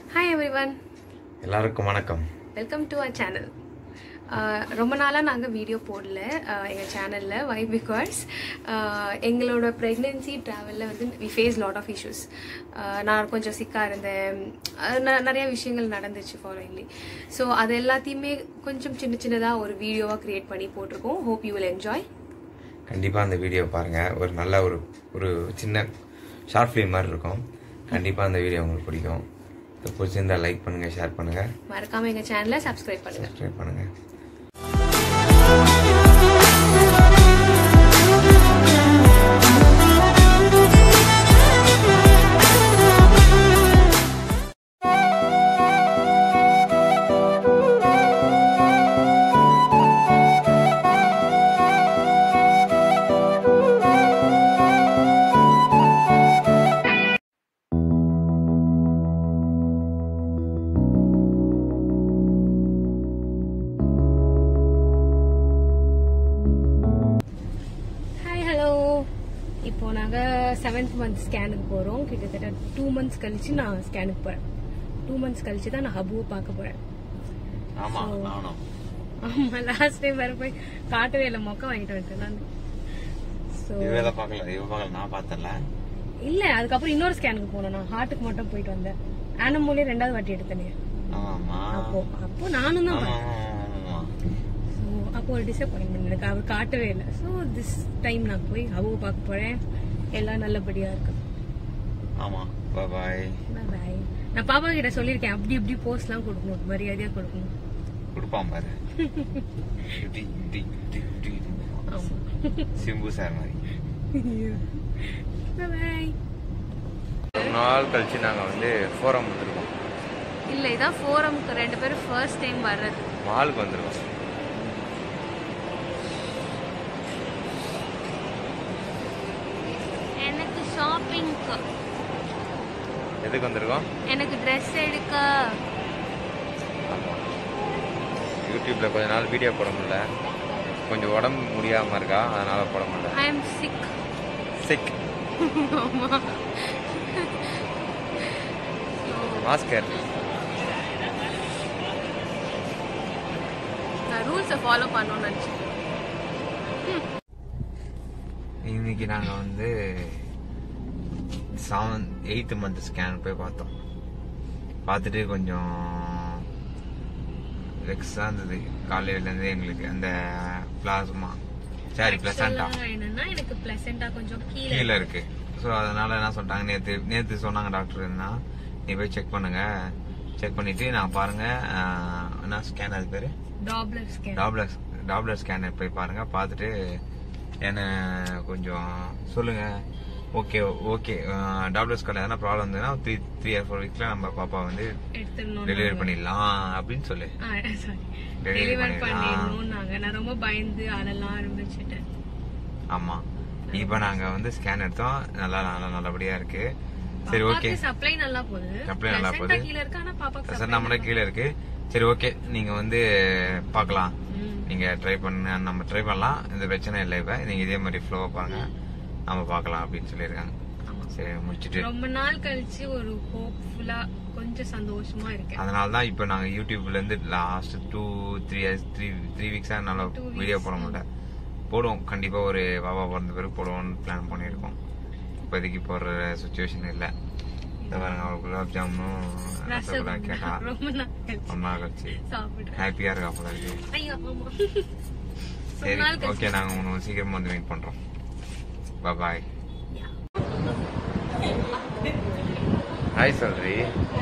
Hi every one எல்லாருக்கும் வணக்கம் welcome to our channel ரொம்ப நாளாக நாங்கள் வீடியோ போடல எங்கள் சேனலில் வை பிகாஸ் எங்களோட ப்ரெக்னென்சி ட்ராவலில் வந்து we face lot of issues நான் கொஞ்சம் சிக்காக இருந்தேன் அஹ் ந- நிறைய விஷயங்கள் நடந்துச்சு ஃபாலோயிங்லி ஸோ அது எல்லாத்தையுமே கொஞ்சம் சின்ன சின்னதாக ஒரு வீடியோவாக க்ரியேட் பண்ணி போட்டிருக்கோம் ஹோப் யூ வில் என்ஜாய் கண்டிப்பாக அந்த வீடியோ பாருங்கள் ஒரு நல்ல ஒரு ஒரு சின்ன ஷார்ட் ஃபிலிம் மாதிரி இருக்கும் கண்டிப்பாக அந்த வீடியோ உங்களுக்கு பிடிக்கும் இது பிடிச்சிருந்தா லைக் பண்ணுங்கள் ஷேர் பண்ணுங்கள் மறக்காமல் எங்கள் சேனலை சப்ஸ்கிரைப் பண்ணுங்கள் சப்ஸ்கிரைப் பண்ணுங்கள் ஹாய் ஹலோ இப்போ நாங்கள் செவன்த் மந்த் ஸ்கேனுக்கு போகிறோம் கிட்டத்தட்ட டூ மந்த்ஸ் கழிச்சு நான் ஸ்கேனுக்கு போகிறேன் டூ மந்த்ஸ் கழிச்சு தான் நான் ஹபுவை பார்க்க போகிறேன் ஆமாம் So- நானும் ஆமாம் லாஸ்ட் டைம் வேறு போய் காட்டவே இல்லை மொக்க வாங்கிட்டு வந்துட்டேன் நான் ஸோ இவ பார்க்கல இவ பார்க்கல நான் பார்த்தேன்ல இல்லை அதுக்கப்புறம் இன்னொரு ஸ்கேனுக்கு போனோம் நான் ஹார்ட்டுக்கு மட்டும் போயிட்டு வந்தேன் ஆனமோலே ரெண்டாவது வாட்டி எடுத்தேனே ஆமாம்மா அப்போ அப்போ நானும் தான் ஆமாம் பார்த்தேன் ஆமாம் ஸோ அப்போ ஒரு டிசப்பாயின்மெண்ட் எனக்கு அவர் காட்டவே இல்லை ஸோ திஸ் டைம் நான் போய் ஹபுவை பார்க்க போகிறேன் எல்லாம் நல்லபடியாக இருக்கு ஆமாம் பாய் பாய் நான் பாப்பா கிட்ட சொல்லியிருக்கேன் அப்படி இப்படி போஸ்ட்லாம் கொடுக்கணும் மரியாதையா கொடுக்கணும் கொடுப்பான் பாரு இப்படி இப்படி இப்படி இப்படி இப்படி. ஆமா சிம்பு சார் மாதிரி பாய் ஒரு நாள் கழிச்சு நாங்கள் வந்து ஃபோரம் வந்திருக்கோம் இல்ல இதான் ஃபோரம்க்கு ரெண்டு பேரும் ஃபர்ஸ்ட் டைம் வர்றது மாலுக்கு வந்திருக்கோம் எனக்கு ஷாப்பிங்க்கு எதுக்கு வந்திருக்கோம் எனக்கு ட்ரெஸ் எடுக்க ஆமாம் யூடியூப்பில் கொஞ்ச நாள் வீடியோ போட முடியல கொஞ்சம் உடம்பு முடியாமல் இருக்கா அதனால போட முடியல ஐ எம் சிக் சிக் மாஸ்கர் நான் ரூல்ஸை ஃபாலோ பண்ணணும்னு நினச்சேன் இன்னைக்கு நாங்கள் வந்து செவன் எயித்து மந்த் ஸ்கேன் போய் பார்த்தோம் பார்த்துட்டு கொஞ்சம் வெக்ஸாக இருந்தது காலையிலேருந்து எங்களுக்கு அந்த பிளாஸ்மா சரி பிளசண்டா என்னன்னா எனக்கு பிளசண்டா கொஞ்சம் கீழே கீழே இருக்கு ஸோ அதனால என்ன சொல்லிட்டாங்க நேற்று நேற்று சொன்னாங்க டாக்டர் என்ன நீ போய் செக் பண்ணுங்க செக் பண்ணிட்டு நான் பாருங்க ஆஹ், என்ன ஸ்கேன் அது பேரு Doppler scan Doppler Doppler scanner போய் பாருங்க பார்த்துட்டு என்ன கொஞ்சம் சொல்லுங்க ஓகே ஓகே டாப்லர் ஸ்கேன் எதனா ப்ராப்ளம் இருந்ததுன்னா த்ரீ த்ரீ ஆர் ஃபோர் வீக்ஸ்ல நம்ம பாப்பா வந்து எடுத்துடணும் டெலிவரி பண்ணிடலாம் அப்படின்னு சொல்லு சாரி Deliver டெலிவர் பண்ணிடலாம். பண்ணிடணும்னாங்க நான் ரொம்ப பயந்து அழலாம் ஆரம்பிச்சிட்டேன் ஆமா இப்போ நாங்க வந்து ஸ்கேன் எடுத்தோம் நல்லா நல்லா நல்லபடியா இருக்கு சரி ஓகே சப்ளை நல்லா போகுது Supply நல்லா Placenta போகுது. கீழ இருக்கு ஆனா பாப்பாக்கு சார் நம்மளே கீழே இருக்கு சரி ஓகே நீங்க வந்து பார்க்கலாம் நீங்க ட்ரை பண்ண நம்ம ட்ரை பண்ணலாம் இந்த பிரச்சனை இல்லை இப்ப நீங்க இதே மாதிரி ஃப்ளோவை பாருங்க நம்ம பார்க்கலாம் அப்படின்னு சொல்லியிருக்காங்க சரி முடிச்சிட்டு ரொம்ப நாள் கழிச்சு ஒரு ஹோப்ஃபுல்லா கொஞ்சம் சந்தோஷமா இருக்கேன் அதனால தான் இப்போ நாங்க யூடியூப்ல இருந்து last two three three three வீக்ஸா என்னால Two weeks. வீடியோ போட முடியல போடுவோம் கண்டிப்பா ஒரு பாபா பிறந்த பிறகு போடுவோம்னு பிளான் பண்ணியிருக்கோம் இப்போதைக்கு போடுற சுச்சுவேஷன் இல்லை இந்த பாருங்க அவள் குலாப் ஜாமுனும் ரசகுல்லா கேட்டா ரொம்ப நாள் கழிச்சு ரொம்ப நாள் கழிச்சு சாப்பிடுறேன் ஹாப்பியா இருக்கா போல இருக்கு ஐயோ ஆமா ரொம்ப சரி நாள் கழிச்சு ஓகே நாங்க உனக்கு சீக்கிரமா வந்து மீட் பண்றோம் பாய் ஹாய் சொல்றி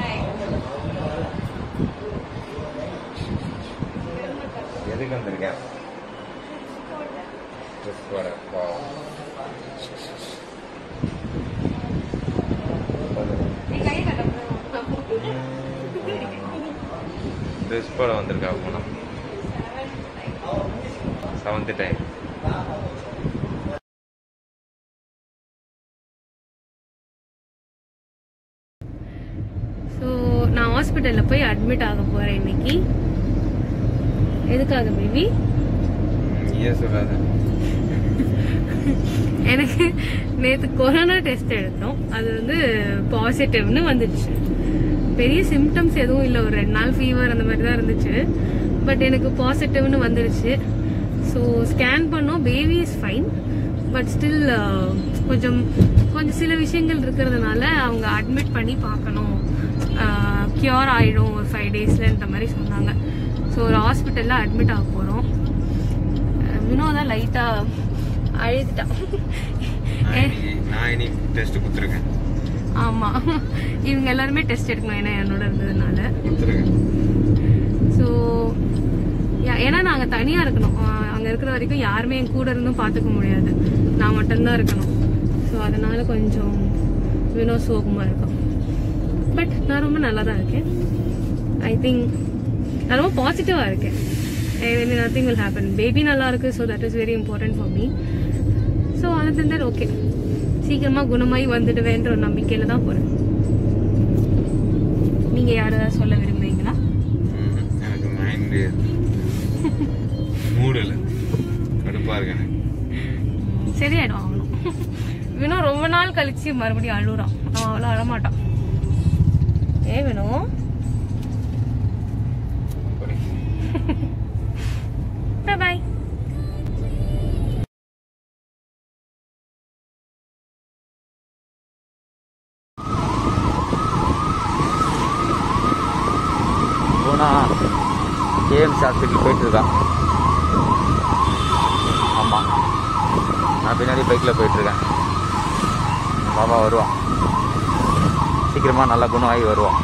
எதுக்கு வந்திருக்கேன் ட்ரெஸ் போட பாவம். ட்ரெஸ் போட வந்திருக்கா போனா செவன்த் டைம் ஸோ நான் ஹாஸ்பிட்டலில் போய் அட்மிட் ஆக போகிறேன் இன்னைக்கு எதுக்காக பேபி ஏன் சொல்லாத எனக்கு நேற்று கொரோனா டெஸ்ட் எடுத்தோம் அது வந்து பாசிட்டிவ்னு வந்துடுச்சு பெரிய சிம்டம்ஸ் எதுவும் இல்லை ஒரு ரெண்டு நாள் ஃபீவர் அந்த மாதிரி தான் இருந்துச்சு பட் எனக்கு பாசிட்டிவ்னு வந்துருச்சு ஸோ ஸ்கேன் பண்ணோம் baby is fine but still கொஞ்சம் கொஞ்சம் சில விஷயங்கள் இருக்கிறதுனால அவங்க அட்மிட் பண்ணி பார்க்கணும் க்யூர் ஆயிடும் ஒரு ஃபைவ் டேஸ்லன்ற மாதிரி சொன்னாங்க ஸோ ஒரு ஹாஸ்பிட்டலில் அட்மிட் ஆக போகிறோம் வினோதா லைட்டாக அழுதுட்டான் நான் இன்னைக்கு- நான் இன்னைக்கு டெஸ்ட் கொடுத்துருக்கேன் ஆமா இவங்க எல்லாருமே டெஸ்ட் எடுக்கணும் ஏன்னா என்னோட இருந்ததுனால கொடுத்துருக்கேன் ஸோ ஏன்னா நாங்க தனியா இருக்கணும் ஆஹ் அங்க இருக்கிற வரைக்கும் யாருமே என் கூட இருந்தும் பார்த்துக்க முடியாது நான் மட்டும்தான் இருக்கணும் ஸோ அதனால கொஞ்சம் வினோ சோகமா இருக்கும் பட் நான் ரொம்ப நல்லா தான் இருக்கேன் ஐ திங்க் நான் ரொம்ப பாசிட்டிவா இருக்கேன் நத்திங் வில் ஹேப்பன் பேபி நல்லா இருக்கு so that is very important for me so அதன் தட் ஓகே சீக்கிரமா குணமாயி வந்துடுவேன்ற ஒரு நம்பிக்கையில தான் போறேன் நீங்க யாராவது சொல்ல விரும்புறீங்களா ம், எனக்கு மைண்டு மூடு இல்லை கடுப்பாக இருக்கு எனக்கு சரியாயிடும் அவனும் வினோ ரொம்ப நாள் கழிச்சு மறுபடியும் அழுறான் அவன் அவ்வளோ அழமாட்டான் ஏ வினோ பாய் போனா கேஎம்சி ஹாஸ்பிட்டல் போயிட்டு இருக்கான் ஆமாம் நான் பின்னாடி பைக்கில் போயிட்டு இருக்கேன் பாபா வருவான் சீக்கிரமாக நல்லா குணமாகி வருவான்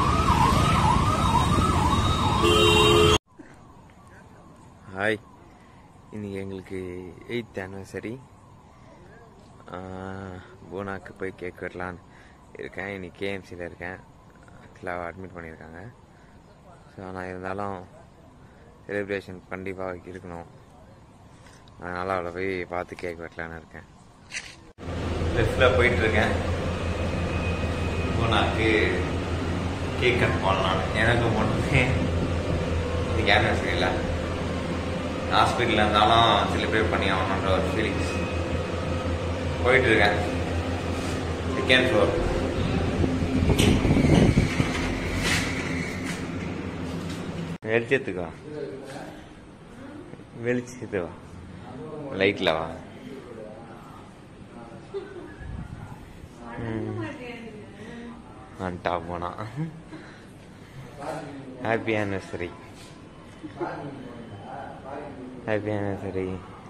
ஹாய் இன்னைக்கு எங்களுக்கு எயித் ஆனிவர்சரி பூனாக்கு போய் கேக் வெட்டலான்னு இருக்கேன் இன்னைக்கு கேஎம்சியில் இருக்கேன் ஆக்சுவலாக அட்மிட் பண்ணியிருக்காங்க ஸோ ஆனால் இருந்தாலும் செலிப்ரேஷன் கண்டிப்பாக இருக்கணும் அதனால் அவளை போய் பார்த்து கேக் வெட்டலான்னு இருக்கேன் லெஃப்டில் போயிட்டுருக்கேன் பூனாக்கு கேக் கட் பண்ணலாம் எனக்கு மட்டுமே இன்னைக்கு ஆனிவர்சரி இல்லை ஹாஸ்பிட்டலில் இருந்தாலும் செலிப்ரேட் பண்ணி ஆகணுன்ற ஒரு ஃபீலிங்ஸ் போயிட்டுருக்கேன் செகண்ட் ஃப்ளோர் வெளிச்சத்துக்கு வா வெளிச்சத்து வா லைட்டில் வா வந்துட்டா போனா happy anniversary happy anniversary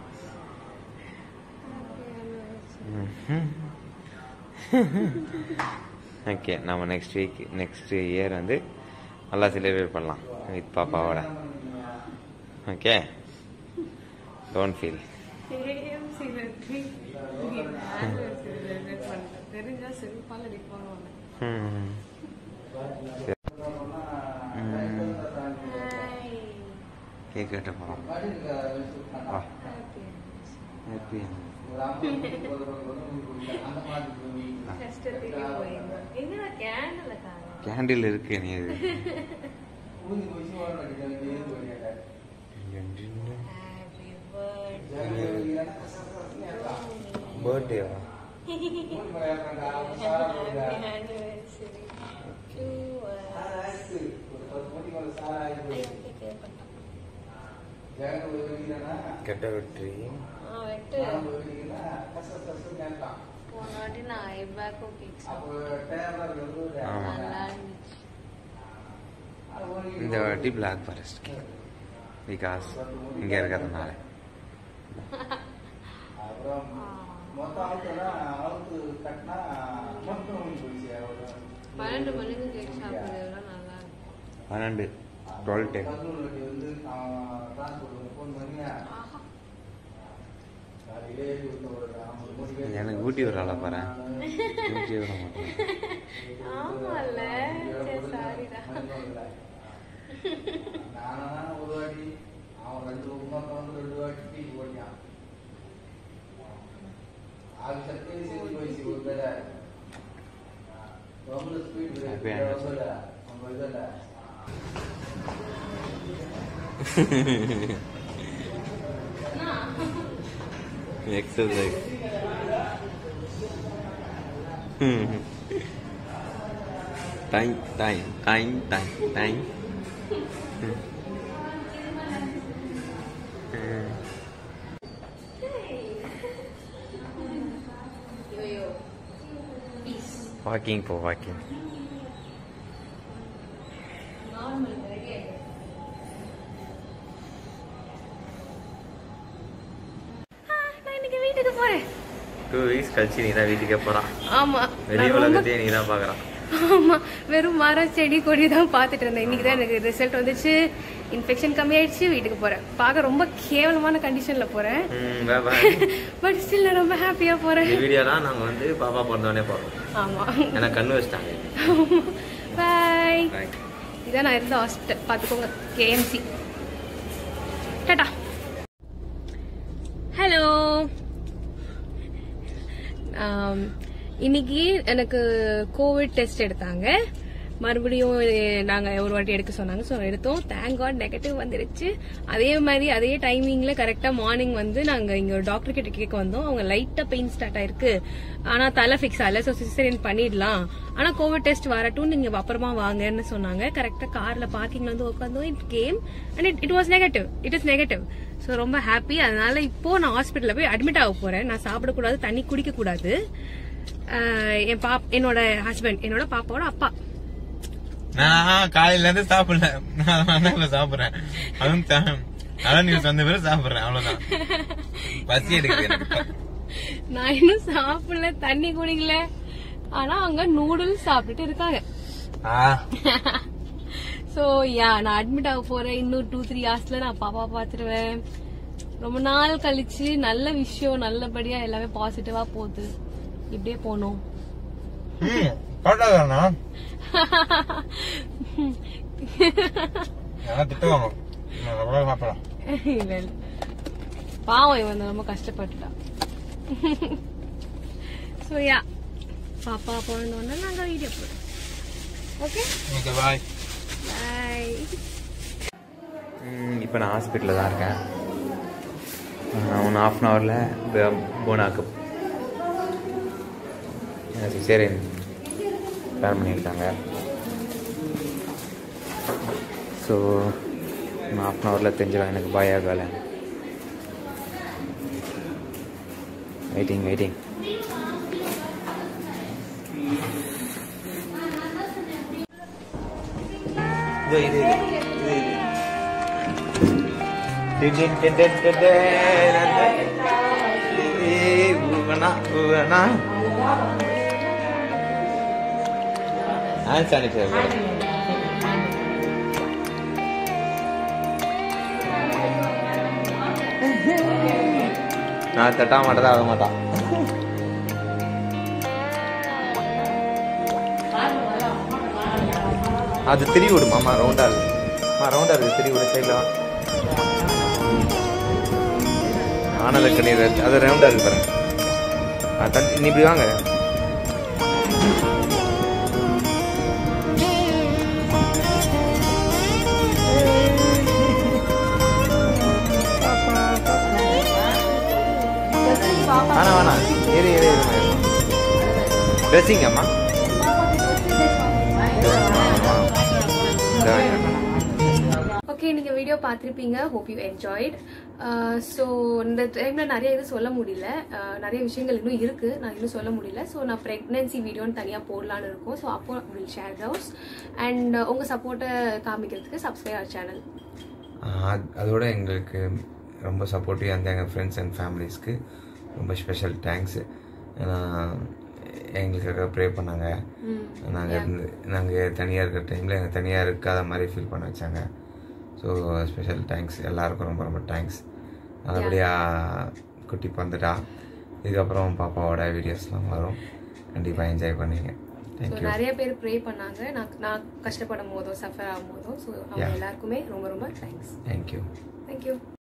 okay நம்ம நெக்ஸ்ட் வீக் நெக்ஸ்ட் இயர் வந்து நல்லா செலிப்ரேட் பண்ணலாம் வித் பாப்பாவோட ஓகே டோன்ட் ஃபீல் தெரிஞ்சா செருப்பால் அடிப்பாங்க கேக் கட்ட போகிறோம் வா ஹாப்பி கஷ்டத்திலே போயிருந்தோம் எங்கடா கேண்டில் காணும் கேண்டில் இருக்கு நீ அது ஹாப்பி பர்த்டே பர்த்டேவா ஹாப்பி ஆனிவர்சரி டு அஸ் கெட்ட வெற்றி ஆ வெட்டு போன வாட்டி நான் ஐபேக்கோ கேக் சாப்பிட்டேன் ஆமா நல்லா இருந்துச்சு இந்த வாட்டி பிளாக் ஃபாரஸ்ட் கேக் பிகாஸ் இங்கே இருக்கிறதுனால பன்னெண்டு மணிக்கு கேக் சாப்பிட்றது எவ்வளோ நல்லா இருக்கும் பன்னெண்டு டுவெல் டென் ஆஹா எனக்கு ஊட்டி விட ஆளா பாரு ஊட்டி விட மாட்டேன் ஆமால சரி சாரிடா Happy anniversary. Exercise time time time time time walking போ வாக்கிங் நான் இன்னைக்கு வீட்டுக்கு போறேன் டூ வீக்ஸ் கழிச்சு நீ தான் வீட்டுக்கே போறான் ஆமா வெளி நான் ரொம்ப உலகத்தையே நீ தான் பாக்குறான் ஆமா வெறும் மரம் செடி கொடி தான் பார்த்துட்டு இருந்தேன் இன்னைக்கு தான் எனக்கு ரிசல்ட் வந்துச்சு இன்ஃபெக்ஷன் கம்மியாயிடுச்சு வீட்டுக்கு போறேன் பார்க்க ரொம்ப கேவலமான கண்டிஷன்ல போறேன் ம் bye bye. பட் ஸ்டில் நான் ரொம்ப ஹாப்பியா போறேன் இந்த வீடியோலாம் நாங்க வந்து பாப்பா பிறந்தோடனே போடுறோம் ஆமா ஏன்னா கண்ணு வச்சிட்டாங்க பாய் Bye. இதான் நான் இருந்த ஹாஸ்பிட்டல் பார்த்துக்கோங்க கேஎம்சி டாடா ஹலோ இன்னைக்கு எனக்கு கோவிட் டெஸ்ட் எடுத்தாங்க மறுபடியும் நாங்க ஒரு வாட்டி எடுக்க சொன்னாங்க ஸோ எடுத்தோம் தேங்க் காட் நெகட்டிவ் வந்துருச்சு அதே மாதிரி அதே டைமிங்ல கரெக்டா மார்னிங் வந்து நாங்க இங்க ஒரு டாக்டர் கிட்ட கேட்க வந்தோம் அவங்க லைட்டா பெயின் ஸ்டார்ட் ஆயிருக்கு ஆனா தலை ஃபிக்ஸ் ஆகல ஸோ சிசரியன் பண்ணிடலாம் ஆனா கோவிட் டெஸ்ட் வரட்டும் நீங்க அப்புறமா வாங்கன்னு சொன்னாங்க கரெக்டா கார்ல பார்க்கிங்ல வந்து உட்காந்தோம் it came and it it was negative it is negative so ரொம்ப ஹாப்பி அதனால இப்போ நான் ஹாஸ்பிட்டல்ல போய் அட்மிட் ஆக போறேன் நான் சாப்பிடக்கூடாது தண்ணி குடிக்க கூடாது ஆஹ் என் பாப் என்னோட ஹஸ்பண்ட் என்னோட பாப்பாவோட அப்பா நான் காலையில இருந்து சாப்பிடல நான் இப்ப சாப்பிடுறேன் அதுவும் த- அதான் நியூஸ் வந்த பிறகு சாப்பிடுறேன் அவ்வளவுதான் பசி எடுக்குது எனக்கு இப்ப. நான் இன்னும் சாப்பிடல தண்ணி குடிக்கல ஆனா அங்க நூடுல்ஸ் சாப்பிட்டுட்டு இருக்காங்க ஆ, சோ யா நான் அட்மிட் ஆக போறேன் இன்னும் டூ த்ரீ ஹவர்ஸ்ல நான் பாப்பா பாத்துருவேன் ரொம்ப நாள் கழிச்சு நல்ல விஷயம் நல்லபடியா எல்லாமே பாசிட்டிவா போகுது இப்படியே போனோம் ம், கொட்டாதாண்ணா? நல்லா திட்டுவாங்க நான் அவ்வளவு சாப்பிடலாம் இல்ல இல்ல பாவம் இவன் ரொம்ப கஷ்டப்பட்டுட்டான் சோ யா பாப்பா பிறந்தோடனே நாங்க வீடியோ போடுறோம் ஓகே ஓகே பாய் பாய் இப்போ நான் ஹாஸ்பிட்டலில் தான் இருக்கேன் ஒன் ஹாஃப் அன் ஹவரில் போனாக்கு சிசேரியன் பிளான் பண்ணியிருக்காங்க ஸோ ஒன் ஹாஃப் அன் ஹவரில் தெரிஞ்சிடும் எனக்கு பாயா வேலை வெயிட்டிங் வெயிட்டிங் இது இது இது ஹேண்ட் சானிடைசர் நான் தட்டா மாட்டதா ஆக மாட்டான் அது திரி விடுமாமா ரவுண்டா இருக்கு ரவுண்டா இருக்கு திரி விடு சைடில் ஆனந்த கண்ணீர் அது ரவுண்டா இருக்கு பாருங்க ஆ, தண்ணி நீ இப்படி வாங்க வேணாம் வேணாம் ஏறி ஏறி ட்ரெஸ்ஸிங் அம்மா ஓகே நீங்க வீடியோ பார்த்துருப்பீங்க ஹோப் யூ என்ஜாய்ட் ஸோ இந்த டைம்ல நிறைய இது சொல்ல முடியல Uh, நிறைய விஷயங்கள் இன்னும் இருக்கு நான் இன்னும் சொல்ல முடியல ஸோ நான் ப்ரெக்னன்சி வீடியோன்னு தனியாக போடலான்னு இருக்கோம் ஸோ அப்போ வில் ஷேர் தவுஸ் அண்ட் உங்க சப்போர்ட்டை காமிக்கிறதுக்கு சப்ஸ்கிரைப் அவர் சேனல் அதோட எங்களுக்கு ரொம்ப சப்போர்ட்டிவாக இருந்த எங்கள் ஃப்ரெண்ட்ஸ் அண்ட் ஃபேமிலிஸ்க்கு ரொம்ப ஸ்பெஷல் தேங்க்ஸ் ஏன்னா எங்களுக்காக ப்ரே பண்ணாங்க நாங்கள் இருந்து நாங்கள் தனியாக இருக்கிற டைமில் எங்கள் தனியாக இருக்காத மாதிரி ஃபீல் பண்ண வச்சாங்க ஸோ ஸ்பெஷல் தேங்க்ஸ் எல்லாருக்கும் ரொம்ப ரொம்ப தேங்க்ஸ் நல்லபடியாக குட்டி பிறந்துட்டா இதுக்கப்புறம் பாப்பாவோட வீடியோஸ்லாம் வரும் கண்டிப்பாக என்ஜாய் பண்ணுவீங்க ஸோ தேங்க்யூ நிறைய பேர் ப்ரே பண்ணாங்க நான் நான் கஷ்டப்படும் போதோ சஃபர் ஆகும் போதோ ஸோ அவங்க Yeah. எல்லாருக்குமே ரொம்ப ரொம்ப தேங்க்ஸ் தேங்க்யூ தேங்க்யூ